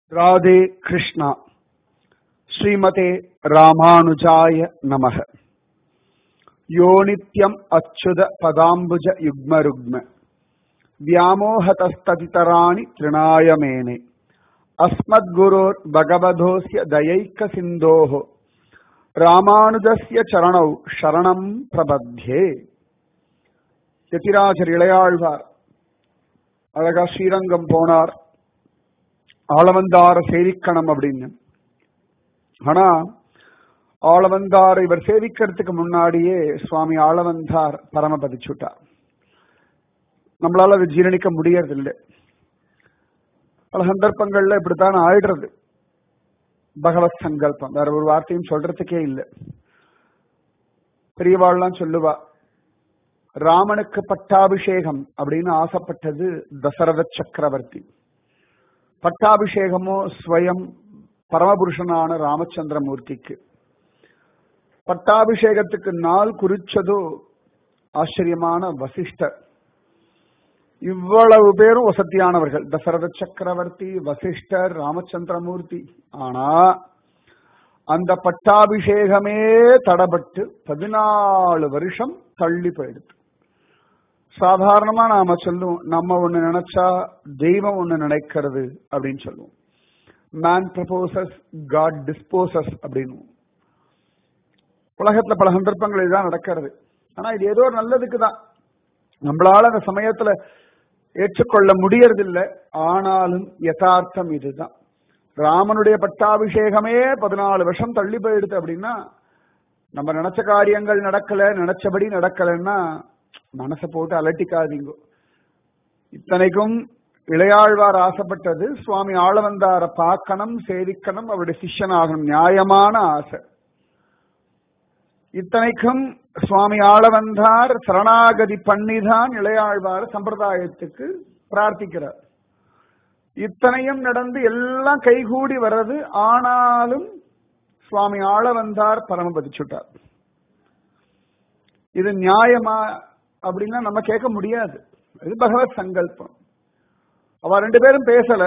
ராதே கிருஷ்ணா ஸ்ரீமதே ராமானுஜாய நமக யோ நித்யம் அச்சுத பதாம்புஜ யுக்ம ருக்ம व्यामोहतस्ततितराणि तृणाय मेने अस्मद्गुरोर्भगवधोऽस्य दयैकसिन्धोः ராமானுஜஸ்ய சரணௌ சரணம் பிரபத்யே எத்திராஜர் இளையாழ்வார் அழகா ஸ்ரீரங்கம் போனார் ஆளவந்தார சேவிக்கணும் அப்படின்னு ஆனா ஆளவந்தார் இவர் சேவிக்கிறதுக்கு முன்னாடியே சுவாமி ஆளவந்தார் பரமபதிச்சுட்டார் நம்மளால அதை ஜீரணிக்க முடியறதில்லை பல சந்தர்ப்பங்கள்ல இப்படித்தான் ஆயிடுறது பகவத் சங்கல்பம் வேற ஒரு வார்த்தையும் சொல்றதுக்கே இல்லை பெரியவாள்லாம் சொல்லுவா ராமனுக்கு பட்டாபிஷேகம் அப்படின்னு ஆசைப்பட்டது தசரத சக்கரவர்த்தி பட்டாபிஷேகமோ ஸ்வயம் பரமபுருஷனான ராமச்சந்திரமூர்த்திக்கு பட்டாபிஷேகத்துக்கு நாள் குறிச்சதோ ஆச்சரியமான வசிஷ்டர் இவ்வளவு பேரும் வசதியானவர்கள் தசரத சக்கரவர்த்தி வசிஷ்டர் ராமச்சந்திரமூர்த்தி ஆனா அந்த பட்டாபிஷேகமே தடபட்டு பதினாலு வருஷம் தள்ளி போயிடுது சாதாரணமா நாம சொல்லுவோம் நம்ம ஒண்ணு நினைச்சா தெய்வம் ஒண்ணு நினைக்கிறது அப்படின்னு சொல்லுவோம் மேன் ப்ரப்போசஸ் காட் டிஸ்போசஸ் அப்படின்னு உலகத்துல பல சந்தர்ப்பங்கள் இதுதான் நடக்கிறது ஆனா இது ஏதோ ஒரு நல்லதுக்கு தான் நம்மளால அந்த சமயத்துல ஏற்றுக்கொள்ள முடியறதில்லை ஆனாலும் யதார்த்தம் இதுதான் ராமனுடைய பட்டாபிஷேகமே பதினாலு வருஷம் தள்ளி போயிடுது அப்படின்னா நம்ம நினைச்ச காரியங்கள் நடக்கல நினைச்சபடி நடக்கலன்னா மனசை போட்டு அலட்டிக்காதீங்க இத்தனைக்கும் இளையாழ்வார் ஆசைப்பட்டது சுவாமி ஆளவந்தார பார்க்கணும் சேவிக்கணும் அவருடைய சிஷ்யனாகணும் நியாயமான ஆசை இத்தனைக்கும் சுவாமி ஆளவந்தார் சரணாகதி பண்ணிதான் இளையாழ்வார் சம்பிரதாயத்துக்கு பிரார்த்திக்கிறார் இத்தனையும் நடந்து எல்லாம் கைகூடி வர்றது ஆனாலும் சுவாமி ஆளவந்தார் பரமபதிச்சுட்டார் இது நியாயமா அப்படின்னா நம்ம கேட்க முடியாது இது பகவத் சங்கல்பம் அவ ரெண்டு பேரும் பேசல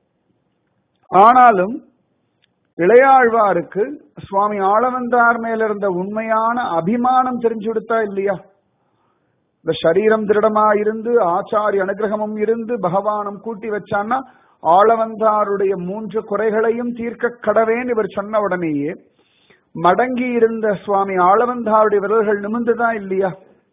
ஆனாலும் இளையாழ்வாருக்கு சுவாமி ஆளவந்தார் மேல இருந்த உண்மையான அபிமானம் தெரிஞ்சு கொடுத்தா இல்லையா இந்த சரீரம் திருடமா இருந்து ஆச்சாரிய அனுகிரகமும் இருந்து பகவானும் கூட்டி வச்சான்னா ஆளவந்தாருடைய மூன்று குறைகளையும் தீர்க்க கடவேன் இவர் சொன்ன உடனேயே மடங்கி இருந்த சுவாமி ஆளவந்தாருடைய விரல்கள் நிமிந்துதான் இல்லையா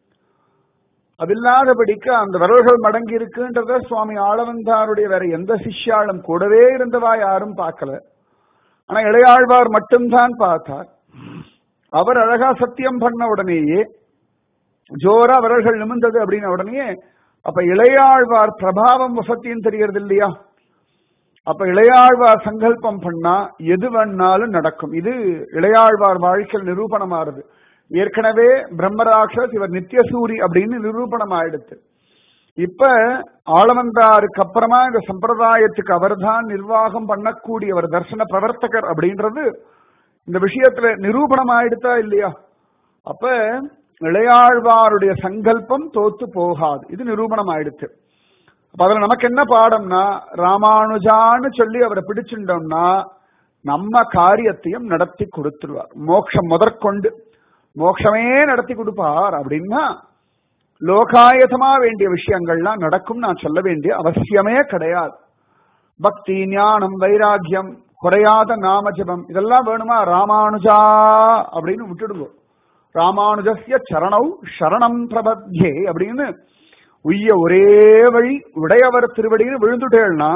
அதில்லாதபடிக்கு அந்த விரல்கள் மடங்கி இருக்குன்றத சுவாமி ஆளவந்தாருடைய வேற எந்த சிஷ்யாலும் கூடவே இருந்தவா யாரும் பார்க்கல ஆனா இளையாழ்வார் மட்டும்தான் பார்த்தார் அவர் அழகா சத்தியம் பண்ண உடனேயே ஜோரா விரல்கள் நிமிர்ந்தது அப்படின்ன உடனே அப்ப இளையாழ்வார் பிரபாவம் வசத்தியும் தெரியறது இல்லையா அப்ப இளையாழ்வார் சங்கல்பம் பண்ணா எது வேணாலும் நடக்கும் இது இளையாழ்வார் வாழ்க்கையில் நிரூபணமாறுது ஏற்கனவே பிரம்மராட்சஸ் இவர் நித்தியசூரி அப்படின்னு நிரூபணம் ஆயிடுத்து இப்ப ஆளவந்தாருக்கு அப்புறமா இந்த சம்பிரதாயத்துக்கு அவர்தான் நிர்வாகம் பண்ணக்கூடியவர் தர்சன பிரவர்த்தகர் அப்படின்றது இந்த விஷயத்துல நிரூபணம் ஆயிடுத்தா இல்லையா அப்ப இளையாழ்வாருடைய சங்கல்பம் தோத்து போகாது இது நிரூபணம் ஆயிடுச்சு அப்ப அதுல நமக்கு என்ன பாடம்னா ராமானுஜான்னு சொல்லி அவரை பிடிச்சுட்டோம்னா நம்ம காரியத்தையும் நடத்தி கொடுத்துருவார் மோட்சம் முதற்கொண்டு மோட்சமே நடத்தி கொடுப்பார் அப்படின்னா லோகாயதமா வேண்டிய விஷயங்கள்லாம் நடக்கும் நான் சொல்ல வேண்டிய அவசியமே கிடையாது பக்தி ஞானம் வைராக்கியம் குறையாத நாம ஜபம் இதெல்லாம் வேணுமா ராமானுஜா அப்படின்னு விட்டுடுங்க ராமானுஜஸ்ய சரணௌ சரணம் பிரபத்யே அப்படின்னு உய்ய ஒரே வழி உடையவர் திருவடின்னு விழுந்துட்டேன்னா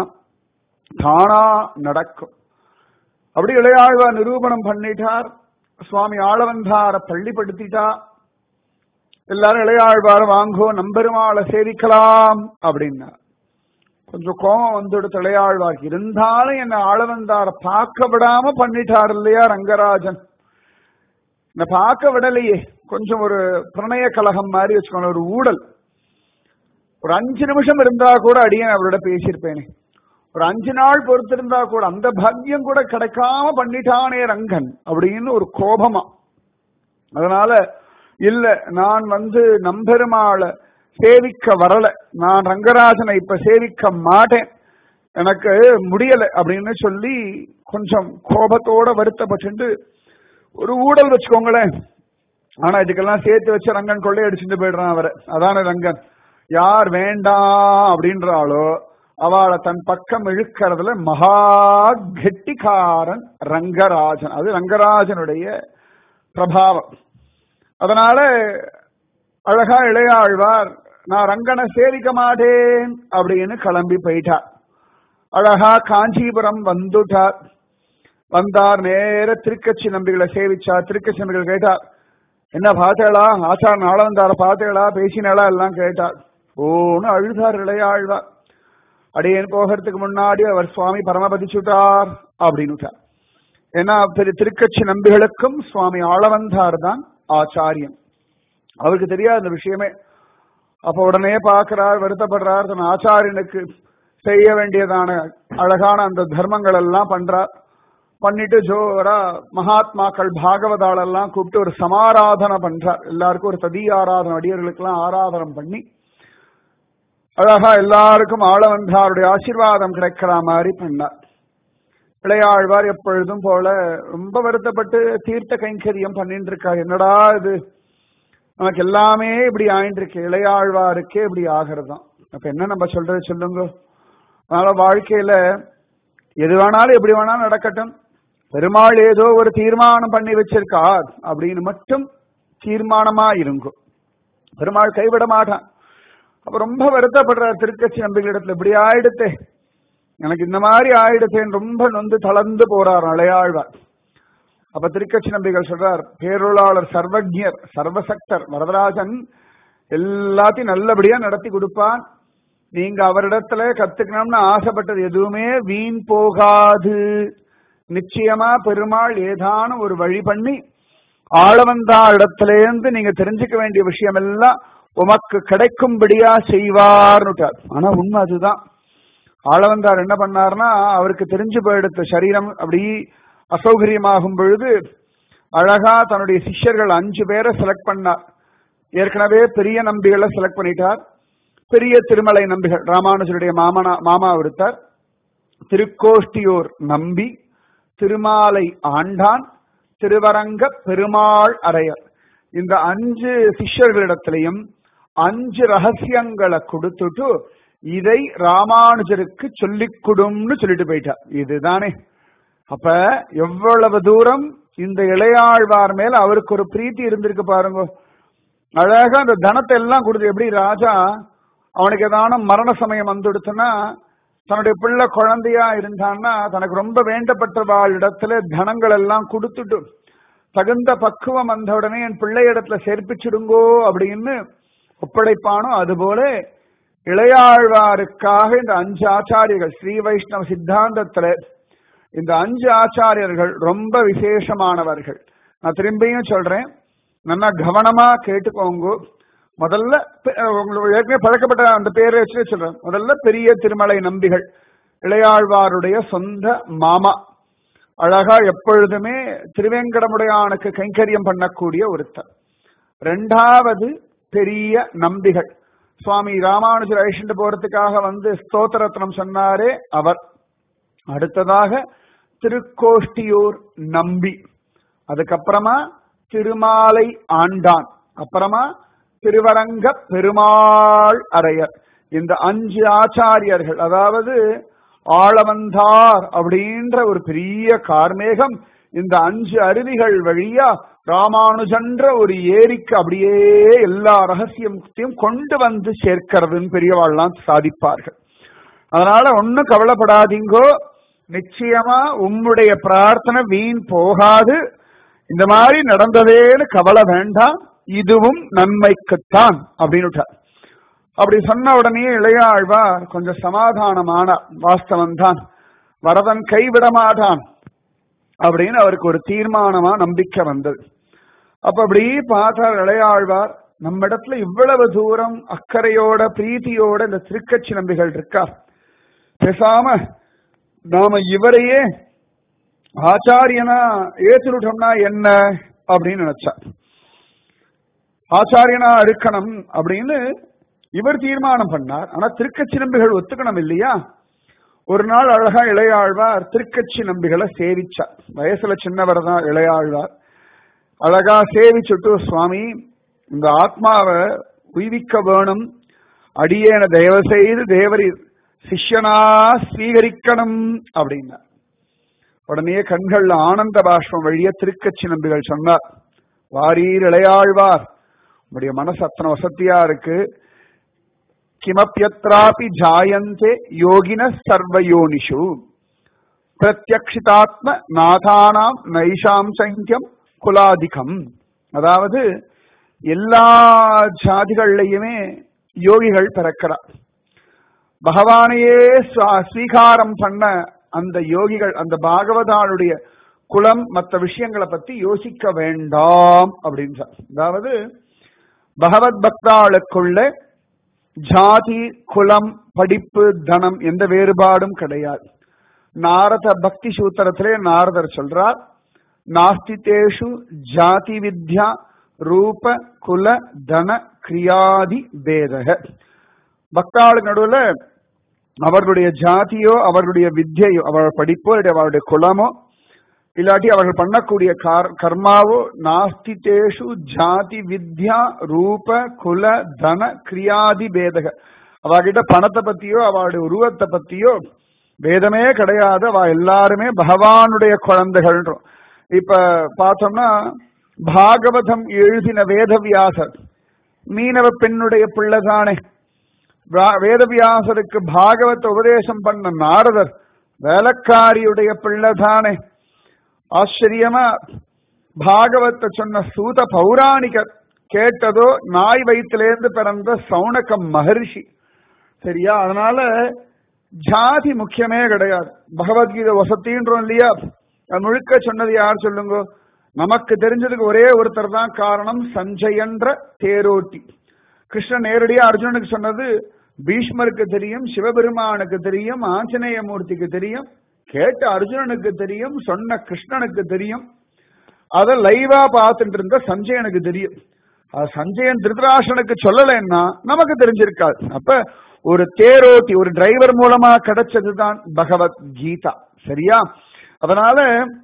தானா நடக்கும் அப்படி இளையாழ்வார் நிரூபணம் பண்ணிட்டார் சுவாமி ஆளவந்தார பள்ளிப்படுத்திட்டா எல்லாரும் இளையாழ்வார வாங்கோ நம்பெருமாளை சேவிக்கலாம் அப்படின்னா கொஞ்சம் கோபம் வந்துடுத்து இளையாழ்வார் இருந்தாலும் என்ன ஆளவந்தார பார்க்க விடாம பண்ணிட்டார் இல்லையா ரங்கராஜன் இந்த பார்க்க விடலையே கொஞ்சம் ஒரு பிரணய கலகம் மாதிரி வச்சுக்கோங்க ஒரு ஊடல் ஒரு அஞ்சு நிமிஷம் இருந்தா கூட அடியேன் அவரோட பேசியிருப்பேனே ஒரு அஞ்சு நாள் பொறுத்திருந்தா கூட அந்த பாக்கியம் கூட கிடைக்காம பண்ணிட்டானே ரங்கன் அப்படின்னு ஒரு கோபமா அதனால இல்ல நான் வந்து நம்பெருமாளை சேவிக்க வரல நான் ரங்கராஜனை இப்ப சேவிக்க மாட்டேன் எனக்கு முடியல அப்படின்னு சொல்லி கொஞ்சம் கோபத்தோட வருத்தப்பட்டு ஒரு ஊடல் வச்சுக்கோங்களேன் ஆனா இதுக்கெல்லாம் சேர்த்து வச்சு ரங்கன் கொள்ளை அடிச்சுட்டு போயிடுறான் அவரை அதான ரங்கன் யார் வேண்டாம் அப்படின்றாளோ அவளை தன் பக்கம் இழுக்கிறதுல மகா கெட்டிக்காரன் ரங்கராஜன் அது ரங்கராஜனுடைய பிரபாவம் அதனால அழகா இளையாழ்வார் நான் ரங்கனை சேவிக்க மாட்டேன் அப்படின்னு கிளம்பி போயிட்டார் அழகா காஞ்சிபுரம் வந்துட்டார் வந்தார் நேர திருக்கட்சி நம்பிகளை சேவிச்சார் திருக்கட்சி நம்பிகள் கேட்டார் என்ன பார்த்தேளா ஆச்சார் நாள வந்தார பார்த்தேளா பேசினாளா எல்லாம் கேட்டார் ஓன்னு அழுதார் இளையாழ்வார் அடியேன் போகிறதுக்கு முன்னாடி அவர் சுவாமி பரமபதிச்சுட்டார் அப்படின்னுட்டார் ஏன்னா திரு திருக்கட்சி நம்பிகளுக்கும் சுவாமி ஆளவந்தார் தான் ஆச்சாரியம் அவருக்கு தெரியாது இந்த விஷயமே அப்ப உடனே பார்க்கிறார் வருத்தப்படுறார் தன் ஆச்சாரியனுக்கு செய்ய வேண்டியதான அழகான அந்த தர்மங்கள் எல்லாம் பண்றார் பண்ணிட்டு ஜோரா மகாத்மாக்கள் பாகவதாள் எல்லாம் கூப்பிட்டு ஒரு சமாராதனை பண்றார் எல்லாருக்கும் ஒரு ததி ஆராதனை அடியர்களுக்கு எல்லாம் ஆராதனம் பண்ணி அழகா எல்லாருக்கும் ஆளவந்தாருடைய ஆசீர்வாதம் கிடைக்கிற மாதிரி பண்ணார் இளையாழ்வார் எப்பொழுதும் போல ரொம்ப வருத்தப்பட்டு தீர்த்த கைங்கரியம் பண்ணிட்டு இருக்கார் என்னடா இது நமக்கு எல்லாமே இப்படி ஆயிட்டு இருக்கு இளையாழ்வாருக்கே இப்படி ஆகிறதுதான் அப்ப என்ன நம்ம சொல்றது சொல்லுங்க அதனால வாழ்க்கையில எது வேணாலும் எப்படி வேணாலும் நடக்கட்டும் பெருமாள் ஏதோ ஒரு தீர்மானம் பண்ணி வச்சிருக்கார் அப்படின்னு மட்டும் தீர்மானமா இருங்கும் பெருமாள் கைவிட மாட்டான் அப்ப ரொம்ப வருத்தப்படுறார் திருக்கட்சி நம்பிகளிடத்துல இப்படி ஆயிடுத்தே எனக்கு இந்த மாதிரி ஆயிடுத்தேன்னு ரொம்ப நொந்து தளர்ந்து போறார் அலையாழ்வார் அப்ப திருக்கட்சி நம்பிகள் சொல்றார் பேரொருளாளர் சர்வஜர் சர்வசக்தர் வரதராஜன் எல்லாத்தையும் நல்லபடியா நடத்தி கொடுப்பான் நீங்க அவரிடத்துல கத்துக்கணும்னு ஆசைப்பட்டது எதுவுமே வீண் போகாது நிச்சயமா பெருமாள் ஏதான ஒரு வழி பண்ணி ஆளவந்தா இடத்திலேருந்து நீங்க தெரிஞ்சுக்க வேண்டிய விஷயம் எல்லாம் உமக்கு கிடைக்கும்படியா செய்வார்னுட்டார் ஆனா உண்மை அதுதான் ஆளவந்தார் என்ன பண்ணார்னா அவருக்கு தெரிஞ்சு போயிடுத்த சரீரம் அப்படி அசௌகரியமாகும் பொழுது அழகா தன்னுடைய சிஷ்யர்கள் அஞ்சு பேரை செலக்ட் பண்ணார் ஏற்கனவே பெரிய நம்பிகளை செலக்ட் பண்ணிட்டார் பெரிய திருமலை நம்பிகள் ராமானுஜருடைய மாமனா மாமா ஒருத்தர் திருக்கோஷ்டியூர் நம்பி திருமாலை ஆண்டான் திருவரங்க பெருமாள் அரையர் இந்த அஞ்சு சிஷ்யர்களிடத்திலையும் அஞ்சு ரகசியங்களை கொடுத்துட்டு இதை ராமானுஜருக்கு சொல்லிக் கொடும்னு சொல்லிட்டு போயிட்டார் இதுதானே அப்ப எவ்வளவு தூரம் இந்த இளையாழ்வார் மேல அவருக்கு ஒரு பிரீத்தி இருந்திருக்கு பாருங்க அழகா அந்த தனத்தை எல்லாம் கொடுத்து எப்படி ராஜா அவனுக்கு ஏதான மரண சமயம் வந்துடுச்சுன்னா தன்னுடைய பிள்ளை குழந்தையா இருந்தான்னா தனக்கு ரொம்ப வேண்டப்பட்டவாள் இடத்துல தனங்கள் எல்லாம் கொடுத்துட்டு தகுந்த பக்குவம் வந்த உடனே என் பிள்ளை இடத்துல சேர்ப்பிச்சிடுங்கோ அப்படின்னு ஒப்படைப்பானோ அதுபோல இளையாழ்வாருக்காக இந்த அஞ்சு ஆச்சாரியர்கள் ஸ்ரீ வைஷ்ணவ சித்தாந்தத்துல இந்த அஞ்சு ஆச்சாரியர்கள் ரொம்ப விசேஷமானவர்கள் நான் திரும்பியும் சொல்றேன் நல்லா கவனமா கேட்டுக்கோங்க முதல்ல உங்களுக்கு ஏற்கனவே பழக்கப்பட்ட அந்த பேரை வச்சு சொல்றேன் முதல்ல பெரிய திருமலை நம்பிகள் இளையாழ்வாருடைய சொந்த மாமா அழகா எப்பொழுதுமே திருவேங்கடமுடையானுக்கு கைங்கரியம் பண்ணக்கூடிய ஒருத்தர் ரெண்டாவது பெரிய நம்பிகள் சுவாமி ராமானுஜர் அழிச்சுட்டு போறதுக்காக வந்து ஸ்தோத்திரத்னம் சொன்னாரே அவர் அடுத்ததாக திருக்கோஷ்டியூர் நம்பி அதுக்கப்புறமா திருமாலை ஆண்டான் அப்புறமா திருவரங்க பெருமாள் அரையர் இந்த அஞ்சு ஆச்சாரியர்கள் அதாவது ஆளவந்தார் அப்படின்ற ஒரு பெரிய கார்மேகம் இந்த அஞ்சு அருவிகள் வழியா ராமானுஜன்ற ஒரு ஏரிக்கு அப்படியே எல்லா ரகசியத்தையும் கொண்டு வந்து சேர்க்கிறதுன்னு பெரியவாள்லாம் சாதிப்பார்கள் அதனால ஒன்னும் கவலைப்படாதீங்கோ நிச்சயமா உம்முடைய பிரார்த்தனை வீண் போகாது இந்த மாதிரி நடந்ததேன்னு கவலை வேண்டாம் இதுவும் நன்மைக்குத்தான் அப்படின்னு அப்படி சொன்ன உடனே இளையாழ்வார் கொஞ்சம் சமாதானமான வாஸ்தவன் தான் வரதன் கைவிட மாட்டான் அப்படின்னு அவருக்கு ஒரு தீர்மானமா நம்பிக்கை வந்தது அப்ப அப்படி பார்த்தார் இளையாழ்வார் நம்ம இடத்துல இவ்வளவு தூரம் அக்கறையோட பிரீத்தியோட இந்த திருக்கட்சி நம்பிகள் இருக்கா பேசாம நாம இவரையே ஆச்சாரியனா ஏற்றுட்டோம்னா என்ன அப்படின்னு நினைச்சார் ஆச்சாரியனா இருக்கணும் அப்படின்னு இவர் தீர்மானம் பண்ணார் ஆனா திருக்கச்சி நம்பிகள் ஒத்துக்கணும் இல்லையா ஒரு நாள் அழகா இளையாழ்வார் திருக்கட்சி நம்பிகளை சேவிச்சார் வயசுல சின்னவர் தான் இளையாழ்வார் அழகா சேவிச்சுட்டு சுவாமி இந்த ஆத்மாவை உய்விக்க வேணும் அடியேன தயவு செய்து தேவரீர் சிஷ்யனா ஸ்வீகரிக்கணும் அப்படின்னா உடனே கண்கள்ல ஆனந்த பாஷ்பம் வழிய திருக்கட்சி நம்பிகள் சொன்னார் வாரீர் இளையாழ்வார் உங்களுடைய மனசு அத்தனை வசதியா இருக்கு கிமப்பியத்ராபி ஜாயந்தே யோகின சர்வயோனிஷு பிரத்யக்ஷிதாத்ம நாதானாம் நைஷாம் சங்கியம் குலாதிகம் அதாவது எல்லா ஜாதிகள்லையுமே யோகிகள் பிறக்கிறார் பகவானையே ஸ்வீகாரம் பண்ண அந்த யோகிகள் அந்த பாகவதாளுடைய குலம் மற்ற விஷயங்களை பத்தி யோசிக்க வேண்டாம் அப்படின்றார் அதாவது பகவத் பக்தாளுக்குள்ள ஜாதி குலம் படிப்பு தனம் எந்த வேறுபாடும் கிடையாது நாரத பக்தி சூத்திரத்திலே நாரதர் சொல்றார் நாஸ்திதேஷு ஜாதி வித்யா ரூப குல தன கிரியாதி பேதக பக்தாளுக்கு நடுவுல அவர்களுடைய ஜாதியோ அவர்களுடைய வித்யையோ அவர்கள் படிப்போ இல்லாட்டி அவருடைய குலமோ இல்லாட்டி அவர்கள் பண்ணக்கூடிய கர்மாவோ நாஸ்திதேஷு ஜாதி வித்யா ரூப குல தன கிரியாதி பேதக அவகிட்ட பணத்தை பத்தியோ அவளுடைய உருவத்தை பத்தியோ வேதமே கிடையாது அவ எல்லாருமே பகவானுடைய குழந்தைகள்ன்றோம் இப்ப பார்த்தோம்னா பாகவதம் எழுதின வேதவியாசர் மீனவ பெண்ணுடைய பிள்ளைதானே வேதவியாசருக்கு பாகவத உபதேசம் பண்ண நாரதர் வேலைக்காரியுடைய பிள்ளைதானே ஆச்சரியமா பாகவத்தை சொன்ன சூத பௌராணிகர் கேட்டதோ நாய் வயிற்றிலேருந்து பிறந்த சவுனக மகர்ஷி சரியா அதனால ஜாதி முக்கியமே கிடையாது பகவத்கீதை வசத்தின்றோம் இல்லையா அது முழுக்க சொன்னது யார் சொல்லுங்க நமக்கு தெரிஞ்சதுக்கு ஒரே ஒருத்தர் தான் காரணம் சஞ்சயன்ற தேரோட்டி கிருஷ்ணன் நேரடியா அர்ஜுனனுக்கு சொன்னது பீஷ்மருக்கு தெரியும் சிவபெருமானுக்கு தெரியும் ஆஞ்சநேய மூர்த்திக்கு தெரியும் கேட்ட அர்ஜுனனுக்கு தெரியும் சொன்ன கிருஷ்ணனுக்கு தெரியும் அத லைவா பார்த்துட்டு இருந்த சஞ்சயனுக்கு தெரியும் அது சஞ்சயன் திருதராஷனுக்கு சொல்லலைன்னா நமக்கு தெரிஞ்சிருக்காது அப்ப ஒரு தேரோட்டி ஒரு டிரைவர் மூலமா கிடைச்சதுதான் பகவத் கீதா சரியா அதனால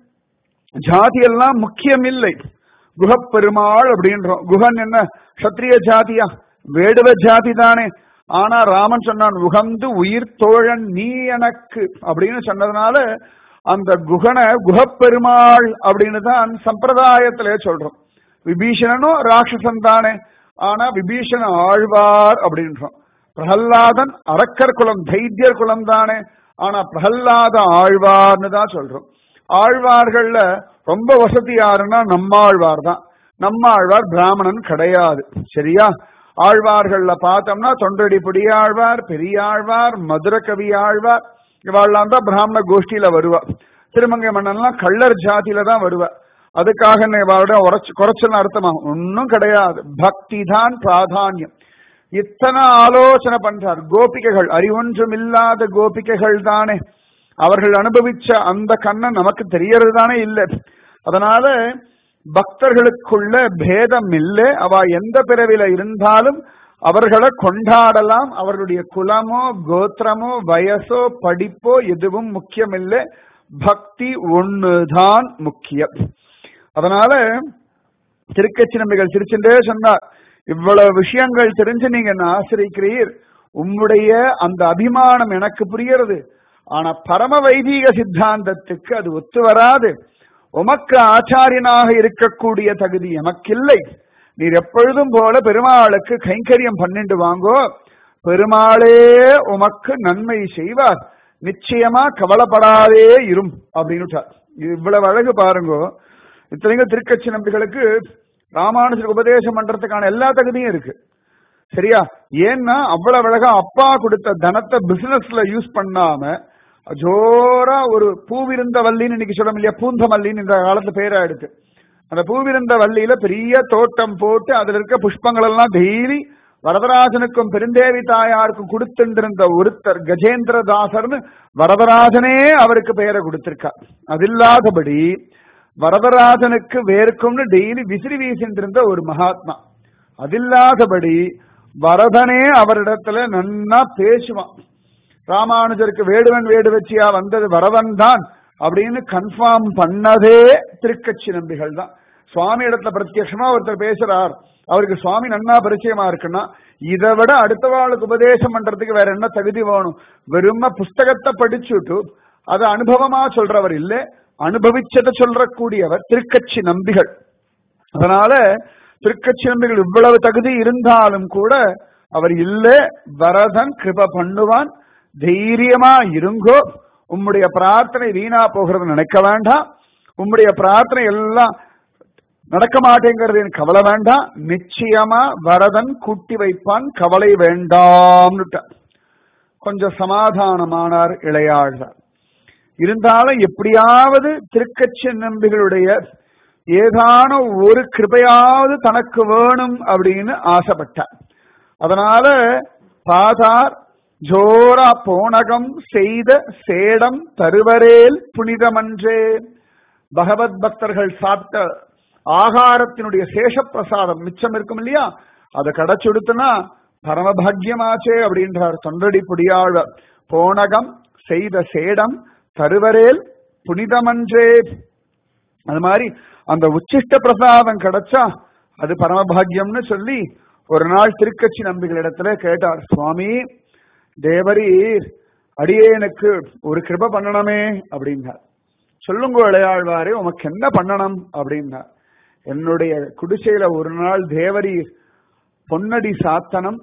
ஜாதி எல்லாம் முக்கியம் இல்லை குஹப்பெருமாள் அப்படின்றோம் குஹன் என்ன சத்திரிய ஜாதியா வேடுவ ஜாதி தானே ஆனா ராமன் சொன்னான் உகந்து உயிர் தோழன் நீ எனக்கு அப்படின்னு சொன்னதுனால அந்த குகனை குஹப்பெருமாள் அப்படின்னு தான் சம்பிரதாயத்திலே சொல்றோம் விபீஷணனும் ராட்சசன் தானே ஆனா விபீஷண ஆழ்வார் அப்படின்றோம் பிரகல்லாதன் அரக்கர் குலம் தைத்தியர் குலம் தானே ஆனா பிரகல்லாத ஆழ்வார்னு தான் சொல்றோம் ஆழ்வார்கள்ல ரொம்ப வசதி யாருன்னா நம்மாழ்வார் தான் நம்மாழ்வார் பிராமணன் கிடையாது சரியா ஆழ்வார்கள்ல பார்த்தோம்னா தொண்டடி பொடியாழ்வார் பெரியாழ்வார் மதுர கவி ஆழ்வார் இவாள்லாம் தான் பிராமண கோஷ்டியில வருவா திருமங்கை மன்னன்லாம் கள்ளர் ஜாதியில தான் வருவா அதுக்காக இவாளோட உரைச்சு குறைச்சல் அர்த்தமா ஒன்னும் கிடையாது பக்தி தான் பிராதானியம் இத்தனை ஆலோசனை பண்றார் கோபிகைகள் அறிவொன்றும் இல்லாத கோபிகைகள் தானே அவர்கள் அனுபவிச்ச அந்த கண்ணன் நமக்கு தெரியறது தானே இல்லை அதனால பக்தர்களுக்குள்ள பேதம் இல்லை அவ எந்த பிறவில இருந்தாலும் அவர்களை கொண்டாடலாம் அவர்களுடைய குலமோ கோத்திரமோ வயசோ படிப்போ எதுவும் முக்கியம் இல்லை பக்தி ஒண்ணுதான் முக்கியம் அதனால திருக்கச்சி நம்பிகள் சிரிச்சுட்டே சொன்னார் இவ்வளவு விஷயங்கள் தெரிஞ்சு நீங்க என்ன ஆசிரிக்கிறீர் உம்முடைய அந்த அபிமானம் எனக்கு புரியறது ஆனா பரம வைதீக சித்தாந்தத்துக்கு அது ஒத்து வராது உமக்கு ஆச்சாரியனாக இருக்கக்கூடிய தகுதி எமக்கில்லை நீர் எப்பொழுதும் போல பெருமாளுக்கு கைங்கரியம் பண்ணிட்டு வாங்கோ பெருமாளே உமக்கு நன்மை செய்வார் நிச்சயமா கவலைப்படாதே இரும் அப்படின்னு இவ்வளவு அழகு பாருங்கோ இத்தனைக்கும் திருக்கட்சி நம்பிகளுக்கு ராமானுஜர் உபதேசம் பண்றதுக்கான எல்லா தகுதியும் இருக்கு சரியா ஏன்னா அவ்வளவு அழகா அப்பா கொடுத்த தனத்தை பிசினஸ்ல யூஸ் பண்ணாம ஜோரா ஒரு பூவிருந்த வள்ளின்னு இன்னைக்கு சொல்ல இல்லையா பூந்த மல்லின்னு இந்த காலத்துல பேரா எடுத்து அந்த பூவிருந்த வள்ளியில பெரிய தோட்டம் போட்டு அதுல இருக்க புஷ்பங்கள் எல்லாம் டெய்லி வரதராஜனுக்கும் பெருந்தேவி தாயாருக்கும் கொடுத்துருந்த ஒருத்தர் கஜேந்திரதாசர்னு வரதராஜனே அவருக்கு பெயரை கொடுத்திருக்கார் அது இல்லாதபடி வரதராஜனுக்கு வேர்க்கும்னு டெய்லி விசிறி வீசிட்டு இருந்த ஒரு மகாத்மா அது இல்லாதபடி வரதனே அவரிடத்துல நன்னா பேசுவான் ராமானுஜருக்கு வேடுவன் வேடு வச்சியா வந்தது வரவன் தான் அப்படின்னு கன்ஃபார்ம் பண்ணதே திருக்கட்சி நம்பிகள் தான் சுவாமி இடத்துல பிரத்யட்சமா ஒருத்தர் பேசுறார் அவருக்கு சுவாமி நன்னா பரிச்சயமா இருக்குன்னா இதை விட அடுத்த வாழ்க்கு உபதேசம் பண்றதுக்கு வேற என்ன தகுதி வேணும் வெறும புஸ்தகத்தை படிச்சுட்டு அதை அனுபவமா சொல்றவர் இல்ல அனுபவிச்சதை சொல்றக்கூடியவர் திருக்கட்சி நம்பிகள் அதனால திருக்கட்சி நம்பிகள் இவ்வளவு தகுதி இருந்தாலும் கூட அவர் இல்ல வரதன் கிருப பண்ணுவான் தைரியமா இருங்கோ உம்முடைய பிரார்த்தனை வீணா போகிறது நினைக்க வேண்டாம் உம்முடைய பிரார்த்தனை எல்லாம் நடக்க மாட்டேங்கிறது எனக்கு கவலை வேண்டாம் நிச்சயமா வரதன் கூட்டி வைப்பான் கவலை வேண்டாம்னுட்டார் கொஞ்சம் சமாதானமானார் இளையாழ்வார் இருந்தாலும் எப்படியாவது திருக்கட்சி நம்பிகளுடைய ஏதான ஒரு கிருபையாவது தனக்கு வேணும் அப்படின்னு ஆசைப்பட்டார் அதனால பாதார் ஜோரா போனகம் செய்த சேடம் தருவரேல் புனிதமன்றே பகவத் பக்தர்கள் சாப்பிட்ட ஆகாரத்தினுடைய சேஷ பிரசாதம் மிச்சம் இருக்கும் இல்லையா அதை கடைச்சுடுத்துனா பரமபாகியமாச்சே அப்படின்றார் தொண்டடி புடியாழ்வர் போனகம் செய்த சேடம் தருவரேல் புனிதமன்றே அது மாதிரி அந்த உச்சிஷ்ட பிரசாதம் கிடைச்சா அது பரமபாகியம்னு சொல்லி ஒரு நாள் திருக்கட்சி நம்பிகளிடத்துல கேட்டார் சுவாமி தேவரீர் அடியேனுக்கு ஒரு கிருப பண்ணணுமே அப்படின்னார் சொல்லுங்க இளையாழ்வாரே உமக்கு என்ன பண்ணணும் அப்படின்னார் என்னுடைய குடிசையில ஒரு நாள் தேவரீர் பொன்னடி சாத்தனம்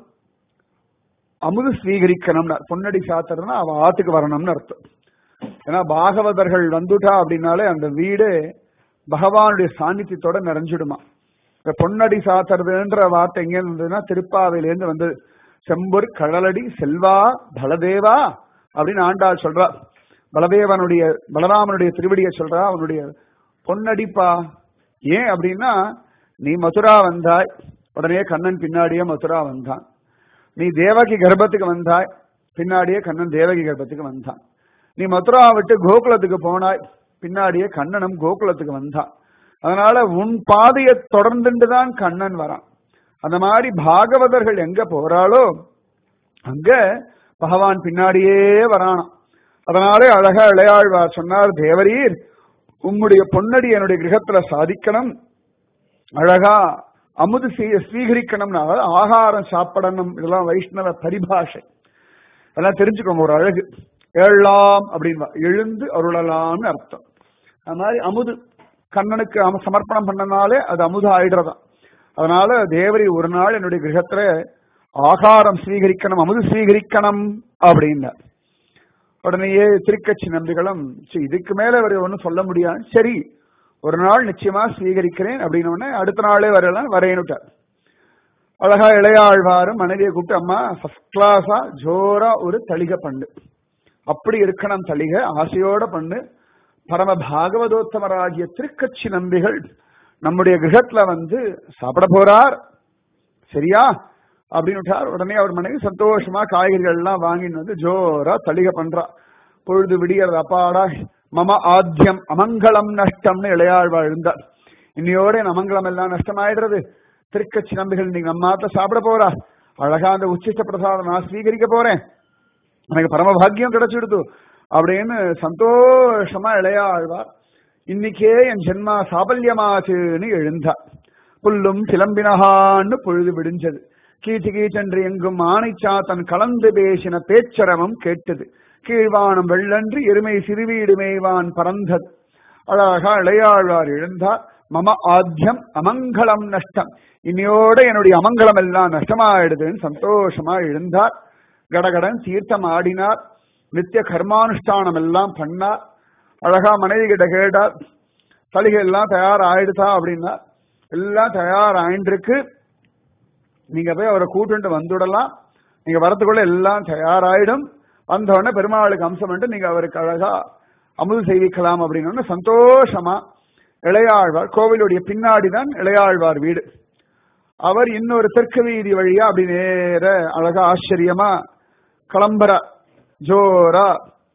அமுது ஸ்வீகரிக்கணும்னா பொன்னடி சாத்தனம்னா அவ ஆத்துக்கு வரணும்னு அர்த்தம் ஏன்னா பாகவதர்கள் வந்துட்டா அப்படின்னாலே அந்த வீடு பகவானுடைய சாநித்தியத்தோட நிறைஞ்சிடுமா இந்த பொன்னடி சாத்துறதுன்ற வார்த்தை எங்க இருந்ததுன்னா திருப்பாவையிலேருந்து வந்து செம்பொர் கடலடி செல்வா பலதேவா அப்படின்னு ஆண்டாள் சொல்றா பலதேவனுடைய பலராமனுடைய திருவடியை சொல்றா அவனுடைய பொன்னடிப்பா ஏன் அப்படின்னா நீ மதுரா வந்தாய் உடனே கண்ணன் பின்னாடியே மதுரா வந்தான் நீ தேவகி கர்ப்பத்துக்கு வந்தாய் பின்னாடியே கண்ணன் தேவகி கர்ப்பத்துக்கு வந்தான் நீ மதுரா விட்டு கோகுலத்துக்கு போனாய் பின்னாடியே கண்ணனும் கோகுலத்துக்கு வந்தான் அதனால உன் பாதையை தொடர்ந்துட்டு தான் கண்ணன் வரான் அந்த மாதிரி பாகவதர்கள் எங்க போறாளோ அங்க பகவான் பின்னாடியே வரானாம் அதனாலே அழகா இளையாழ்வார் சொன்னார் தேவரீர் உம்முடைய பொன்னடி என்னுடைய கிரகத்துல சாதிக்கணும் அழகா அமுது ஸ்வீகரிக்கணும்னா ஆகாரம் சாப்பிடணும் இதெல்லாம் வைஷ்ணவ பரிபாஷை அதெல்லாம் தெரிஞ்சுக்கோங்க ஒரு அழகு எழலாம் அப்படின்னு எழுந்து அருளலாம்னு அர்த்தம் அது மாதிரி அமுது கண்ணனுக்கு சமர்ப்பணம் பண்ணனாலே அது அமுது ஆயிடுறதான் அதனால தேவரி ஒரு நாள் என்னுடைய கிரகத்துல ஆகாரம் ஸ்வீகரிக்கணும் அமுது ஸ்வீகரிக்கணும் அப்படின்னார் உடனேயே திருக்கட்சி நம்பிகளும் இதுக்கு மேல அவர் ஒன்றும் சொல்ல முடியாது சரி ஒரு நாள் நிச்சயமா ஸ்வீகரிக்கிறேன் அப்படின்னு உடனே அடுத்த நாளே வரலாம் வரேன்னுட்டார் அழகா இளையாழ்வாரும் மனைவியை கூப்பிட்டு அம்மா ஃபர்ஸ்ட் கிளாஸா ஜோரா ஒரு தளிகை பண்ணு அப்படி இருக்கணும் தளிகை ஆசையோட பண்ணு பரம பாகவதோத்தமராகிய திருக்கட்சி நம்பிகள் நம்முடைய கிரகத்துல வந்து சாப்பிட போறார் சரியா அப்படின்னு உடனே அவர் மனைவி சந்தோஷமா காய்கறிகள் எல்லாம் வாங்கிட்டு வந்து ஜோரா தளிகை பண்றா பொழுது விடியறது அப்பாடா மம ஆத்தியம் அமங்கலம் நஷ்டம்னு இளையாழ்வா இருந்தார் இன்னையோட என் அமங்கலம் எல்லாம் நஷ்டமாயிடுறது திருக்கட்சி நம்பிகள் நீங்க நம்ம மாத்த சாப்பிட போறா அழகா அந்த உச்சிஷ்ட பிரசாதம் நான் ஸ்வீகரிக்க போறேன் எனக்கு பரமபாகியம் கிடைச்சிடுது அப்படின்னு சந்தோஷமா இளையாழ்வார் இன்னைக்கே என் ஜென்மா சாபல்யமாச்சுன்னு எழுந்தார் புல்லும் சிலம்பினகான்னு பொழுது விடிஞ்சது கீச்சு கீச்சென்று எங்கும் ஆணைச்சாத்தன் கலந்து பேசின பேச்சரவம் கேட்டது கீழ்வானம் வெள்ளன்று எருமை சிறுவீடு மேய்வான் பறந்தது அழகா இளையாழ்வார் எழுந்தார் மம ஆத்தியம் அமங்கலம் நஷ்டம் இன்னையோட என்னுடைய அமங்கலம் எல்லாம் நஷ்டமாயிடுதுன்னு சந்தோஷமா எழுந்தார் கடகடன் தீர்த்தம் ஆடினார் நித்திய கர்மானுஷ்டானம் எல்லாம் பண்ணார் அழகா மனைவி கிட்ட கேட்டார் சலுகை எல்லாம் தயார் ஆயிடுதா அப்படின்னா எல்லாம் தயார் ஆயின்றிருக்கு நீங்க போய் அவரை கூட்டுட்டு வந்துடலாம் நீங்க வரத்துக்குள்ள எல்லாம் தயாராயிடும் வந்த உடனே பெருமாளுக்கு அம்சம் பண்ணிட்டு நீங்க அவருக்கு அழகா அமுது செய்விக்கலாம் அப்படின்னு சந்தோஷமா இளையாழ்வார் கோவிலுடைய பின்னாடி தான் இளையாழ்வார் வீடு அவர் இன்னொரு தெற்கு வீதி வழியா அப்படி நேர அழகா ஆச்சரியமா கிளம்புற ஜோரா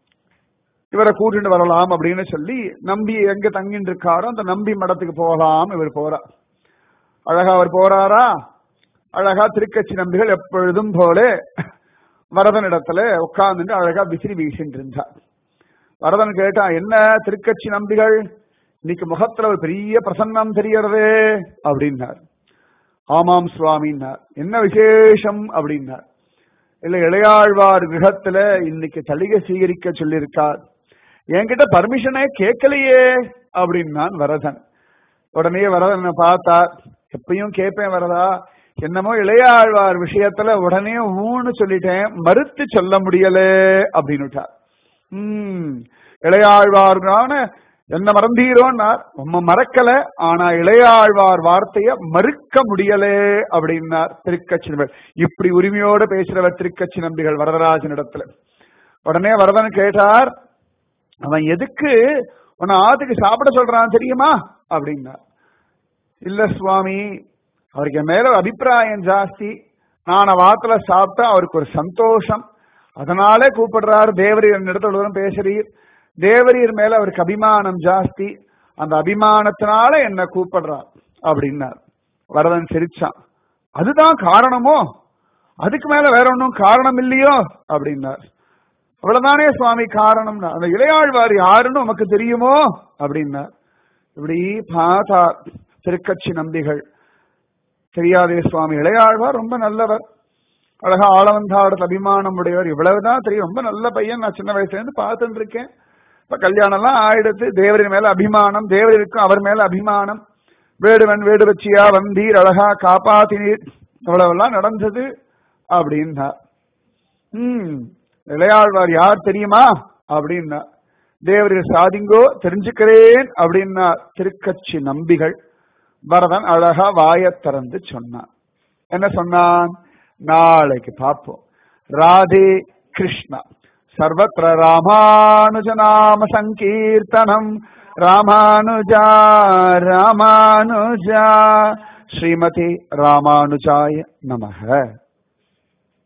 இவரை கூட்டிட்டு வரலாம் அப்படின்னு சொல்லி நம்பி எங்க தங்கிட்டு இருக்காரோ அந்த நம்பி மடத்துக்கு போகலாம் இவர் போறார் அழகா அவர் போறாரா அழகா திருக்கட்சி நம்பிகள் எப்பொழுதும் போல வரதனிடத்துல உட்கார்ந்துட்டு அழகா விசிறி வீசிட்டு இருந்தார் வரதன் கேட்டான் என்ன திருக்கட்சி நம்பிகள் இன்னைக்கு முகத்துல ஒரு பெரிய பிரசன்னம் தெரியறதே அப்படின்னார் ஆமாம் சுவாமின்னார் என்ன விசேஷம் அப்படின்னார் இல்ல இளையாழ்வார் கிரகத்துல இன்னைக்கு தளிகை சீகரிக்க சொல்லியிருக்கார் என்கிட்ட பர்மிஷனே கேட்கலையே அப்படின்னான் வரதன் உடனே வரதன் பார்த்தார் எப்பயும் கேட்பேன் வரதா என்னமோ இளையாழ்வார் விஷயத்துல உடனே ஊன்னு சொல்லிட்டேன் மறுத்து சொல்ல முடியல அப்படின்னுட்டார் உம் இளையாழ்வார்னான என்ன மறந்தீரோன்னார் உம்ம மறக்கல ஆனா இளையாழ்வார் வார்த்தைய மறுக்க முடியலே அப்படின்னார் திருக்கட்சி நம்பிகள் இப்படி உரிமையோடு பேசுறவர் திருக்கட்சி நம்பிகள் வரதராஜன் இடத்துல உடனே வரதன் கேட்டார் அவன் எதுக்கு உன்னை ஆத்துக்கு சாப்பிட சொல்றான் தெரியுமா அப்படின்னார் இல்ல சுவாமி அவருக்கு என் மேல ஒரு அபிப்பிராயம் ஜாஸ்தி நான் வாத்துல சாப்பிட்டா அவருக்கு ஒரு சந்தோஷம் அதனாலே கூப்பிடுறாரு தேவரீர் என்னிடத்துல பேசுறீர் தேவரீர் மேல அவருக்கு அபிமானம் ஜாஸ்தி அந்த அபிமானத்தினால என்ன கூப்பிடுறார் அப்படின்னார் வரதன் சிரிச்சான் அதுதான் காரணமோ அதுக்கு மேல வேற ஒன்றும் காரணம் இல்லையோ அப்படின்னார் அவ்வளவுதானே சுவாமி காரணம்னா அந்த இளையாழ்வார் யாருன்னு உமக்கு தெரியுமோ அப்படின்னார் இப்படி பார்த்தார் திருக்கட்சி நம்பிகள் தெரியாதே சுவாமி இளையாழ்வார் ரொம்ப நல்லவர் அழகா ஆளவந்தாவோட அபிமானம் உடையவர் இவ்வளவுதான் தெரியும் ரொம்ப நல்ல பையன் நான் சின்ன வயசுல இருந்து பார்த்துட்டு இருக்கேன் இப்ப கல்யாணம் எல்லாம் ஆயிடுத்து தேவரின் மேல அபிமானம் தேவரிற்கும் அவர் மேல அபிமானம் வேடுவன் வேடு வச்சியா வந்தீர் அழகா காப்பாத்தினீர் இவ்வளவெல்லாம் நடந்தது அப்படின்னா உம் இளையாழ்வார் யார் தெரியுமா அப்படின்னா தேவரில் சாதிங்கோ தெரிஞ்சுக்கிறேன் அப்படின்னா திருக்கட்சி நம்பிகள் பரதன் அழகா வாய திறந்து சொன்னான் என்ன சொன்னான் நாளைக்கு பார்ப்போம் ராதே கிருஷ்ணா சர்வத்திர ராமானுஜநாம சங்கீர்த்தனம் ராமானுஜா ராமானுஜா ஸ்ரீமதி ராமானுஜாய நமக